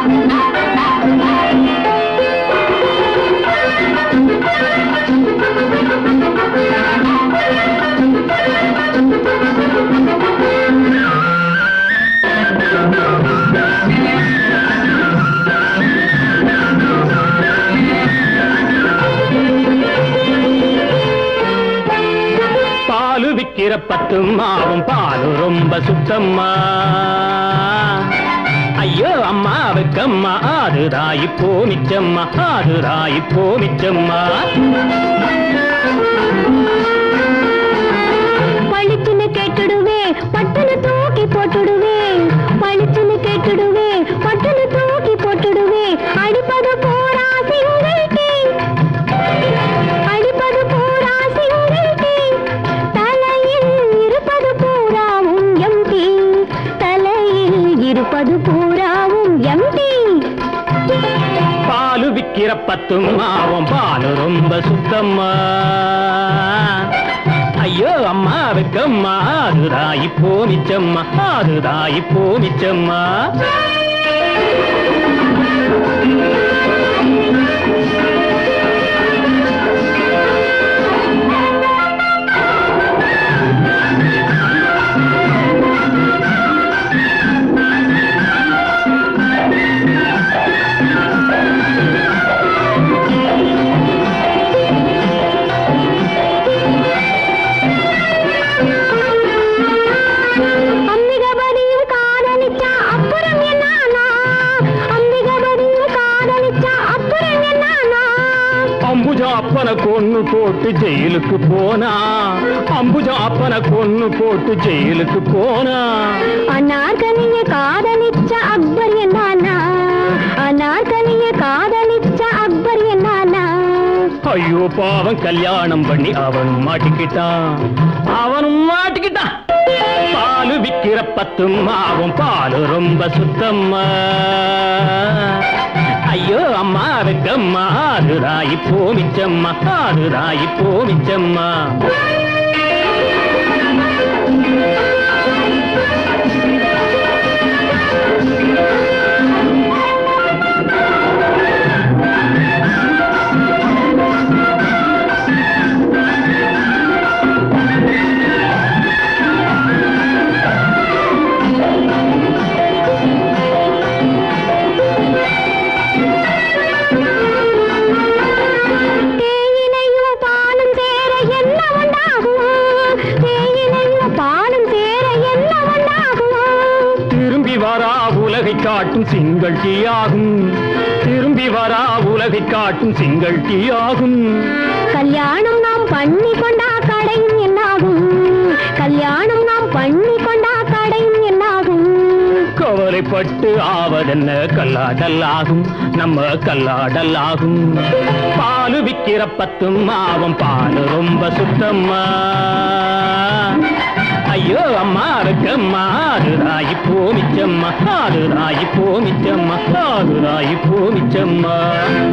பாலு விக்கிற பத்து மாவும் பாலு ரொம்ப சுத்தம்மா ஐயோ அம்மா வெக்கம்மா ஆதுதான் இப்போ மிச்சம்மா ஆதுதான் இப்போ மிச்சம்மா பளிச்சுன்னு கேட்டுடுவே பட்டுன்னு தூக்கி போட்டுடுவே பளிச்சுன்னு கேட்டுடுவே பட்டுன்னு தூக்கி போட்டுடுவே அடிப்பது பூரா சிங்கிள் டீ அடிப்பது பூரா சிங்கிள் டீ தலையில் இருப்பது பூராவும் எம்டி தலையில் இருப்பது பூராவும் எம்டி பாலு விக்கிற பத்து மாவும் பாலு ரொம்ப சுத்தம்மா ஐயோ அம்மா வெக்கம்மா அதுதான் இப்போ மிச்சம்மா அதுதான் இப்போ மிச்சம்மா அம்பிகபதியும் காதலிச்சா அப்புறம் என்னானா அம்பிகபதியும் காதலிச்சா அப்புறம் என்னானா அம்புஜா அப்பனை கொன்னு போட்டு ஜெயிலுக்கு போனா அம்புஜா அப்பனை கொன்னு போட்டு ஜெயிலுக்கு போனா அனார்கனிய காதலிச்ச அக்பர் என்னானா அனார்கனிய காதலிச்ச அக்பர் என்னானா ஐயோ பாவம் கல்யாணம் பண்ணி அவன் மாட்டிக்கிட்டான் அவனும் மாட்டிக்கிட்டான் பாலு விக்கிற பத்து மாவும் பாலு ரொம்ப சுத்தம்மா ஐயோ அம்மா வெக்கம்மா அதுதான் இப்போ மிச்சம்மா அதுதான் இப்போ மிச்சம்மா தேயிலையும் பாலும் சேர என்ன உண்டாகும் தேயிலையும் பாலும் சேர என்ன உண்டாகும் திரும்பி வரா உலகை காட்டும் சிங்கள் டீயாகும் திரும்பி வரா உலகை காட்டும் சிங்கள் டீயாகும் கல்யாணம் நாம் பண்ணி கொண்டா கடையும் என்னாகும் கல்யாணம் நாம் பண்ணி கொண்டா கடையும் என்னாகும் கவலைப்பட்டு ஆவதென்ன கல்லாடலாகும் நம்ம கல்லாடலாகும் பாலு விக்கிற பத்தும் மாவும் பாலு ரொம்ப சுத்தம்மா ஐயோ அம்மா இருக்கம்மா அதுதான் இப்போ மிச்சம்மா அதுதான் இப்போ மிச்சம்மா அதுதான் இப்போ மிச்சம்மா